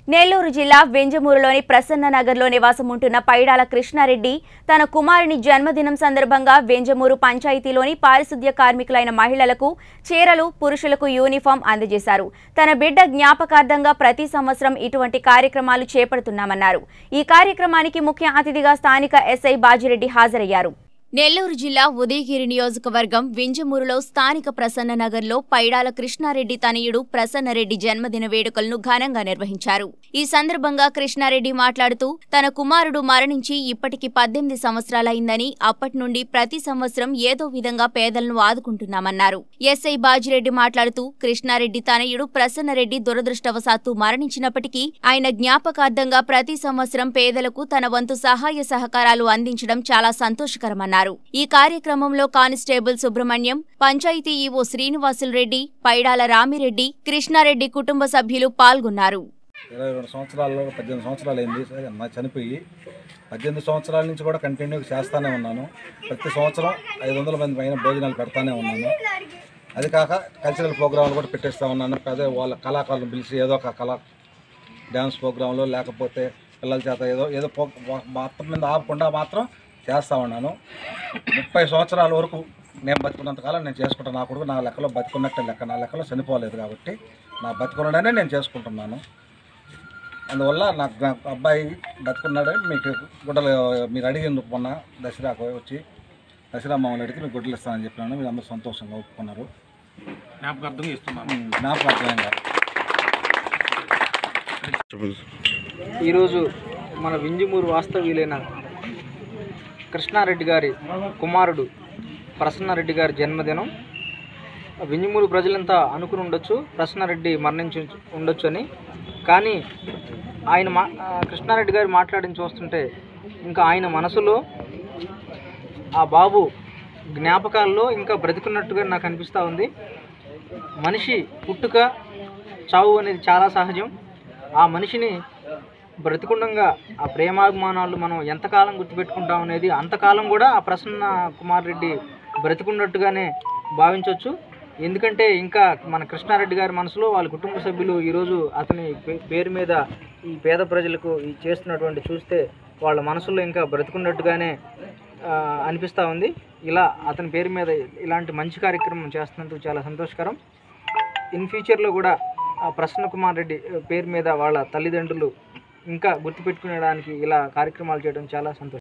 నెల్లూరు జిల్లా వెంజమూరులోని ప్రసన్న నగర్లో నివాసం ఉంటున్న పైడాల కృష్ణారెడ్డి తన కుమారుని జన్మదినం సందర్భంగా వెంజమూరు పంచాయతీలోని పారిశుద్ధ్య కార్మికులైన మహిళలకు చీరలు పురుషులకు యూనిఫామ్ అందజేశారు తన బిడ్డ జ్ఞాపకార్థంగా ప్రతి సంవత్సరం ఇటువంటి కార్యక్రమాలు చేపడుతున్నామన్నారు ఈ కార్యక్రమానికి ముఖ్య అతిథిగా స్థానిక ఎస్ఐ బాజిరెడ్డి హాజరయ్యారు నెల్లూరు జిల్లా ఉదయగిరి నియోజకవర్గం వింజమూరులో స్థానిక ప్రసన్న నగర్లో పైడాల కృష్ణారెడ్డి తనయుడు ప్రసన్నరెడ్డి జన్మదిన వేడుకలను ఘనంగా నిర్వహించారు ఈ సందర్భంగా కృష్ణారెడ్డి మాట్లాడుతూ తన కుమారుడు మరణించి ఇప్పటికి పద్దెనిమిది సంవత్సరాలైందని అప్పటి నుండి ప్రతి సంవత్సరం ఏదో విధంగా పేదలను ఆదుకుంటున్నామన్నారు ఎస్ఐ బాజిరెడ్డి మాట్లాడుతూ కృష్ణారెడ్డి తనయుడు ప్రసన్నరెడ్డి దురదృష్టవశాత్తు మరణించినప్పటికీ ఆయన జ్ఞాపకార్థంగా ప్రతి సంవత్సరం పేదలకు తన వంతు సహాయ సహకారాలు అందించడం చాలా సంతోషకరమన్నారు ఈ కార్యక్రమంలో కానిస్టేబుల్ సుబ్రహ్మణ్యం పంచాయతీ ఈవో శ్రీనివాసులు రెడ్డి పైడాల రామిరెడ్డి కృష్ణారెడ్డి కుటుంబ సభ్యులు పాల్గొన్నారు ఇరవై రెండు సంవత్సరాల్లో పద్దెనిమిది సంవత్సరాలు అయింది సరే నా చనిపోయి పద్దెనిమిది సంవత్సరాల నుంచి కూడా కంటిన్యూగా చేస్తానే ఉన్నాను ప్రతి సంవత్సరం ఐదు వందల మంది పైన భోజనాలు పెడతానే ఉన్నాను అది కాక కల్చరల్ ప్రోగ్రాంలు కూడా పెట్టేస్తూ ఉన్నాను అదే వాళ్ళ కళాకారులను పిలిచి ఏదో ఒక కళ డ్యాన్స్ ప్రోగ్రాంలో లేకపోతే పిల్లల చేత ఏదో ఏదో ప్రో మొత్తం మీద ఆపకుండా మాత్రం చేస్తూ ఉన్నాను ముప్పై సంవత్సరాల వరకు నేను బతుకున్నంతకాలం నేను చేసుకుంటాను నా కొడుకు నా లెక్కలో బతుకున్నట్టే లెక్క నా లెక్కలో చనిపోలేదు కాబట్టి నా బతుకున్నాడనే నేను చేసుకుంటున్నాను అందువల్ల నాకు నా అబ్బాయి బతుకున్నాడని మీకు గుడ్డలు మీరు అడిగింది మొన్న దసరాకు వచ్చి దసరా మామూలు అడిగి మీకు గుడ్డలు ఇస్తానని చెప్పినాను మీరు అందరూ సంతోషంగా ఒప్పుకున్నారు జ్ఞాపకార్థంగా ఇస్తున్నాను ఉమ్, జ్ఞాపకార్థంగా ఈరోజు మన వింజమూరు వాస్తవ్యులైన కృష్ణారెడ్డి గారి కుమారుడు ప్రసన్నారెడ్డి గారి జన్మదినం వింజమూరు ప్రజలంతా అనుకుని ఉండొచ్చు ప్రసన్నారెడ్డి మరణించి ఉండొచ్చు అని కానీ ఆయన మా ఆ, కృష్ణారెడ్డి గారు మాట్లాడిన చూస్తుంటే ఇంకా ఆయన మనసులో ఆ బాబు జ్ఞాపకాల్లో ఇంకా బ్రతికున్నట్టుగా నాకు అనిపిస్తూ ఉంది మనిషి పుట్టుక చావు అనేది చాలా సహజం ఆ మనిషిని బ్రతికుండంగా ఆ ప్రేమాభిమానాలు మనం ఎంతకాలం గుర్తుపెట్టుకుంటాం అనేది అంతకాలం కూడా ఆ ప్రసన్న కుమార్ రెడ్డి బ్రతికున్నట్టుగానే భావించవచ్చు ఎందుకంటే ఇంకా మన కృష్ణారెడ్డి గారి మనసులో వాళ్ళ కుటుంబ సభ్యులు ఈరోజు అతని పే- పేరు మీద ఈ పేద ప్రజలకు ఈ చేస్తున్నటువంటి చూస్తే వాళ్ళ మనసులో ఇంకా బ్రతికున్నట్టుగానే ఆ, అనిపిస్తూ ఉంది ఇలా అతని పేరు మీద ఇలాంటి మంచి కార్యక్రమం చేస్తున్నందుకు చాలా సంతోషకరం ఇన్ ఫ్యూచర్లో కూడా ఆ ప్రసన్న కుమార్ రెడ్డి పేరు మీద వాళ్ళ తల్లిదండ్రులు ఇంకా గుర్తుపెట్టుకునేడానికి ఇలా కార్యక్రమాలు చేయడం చాలా సంతోషం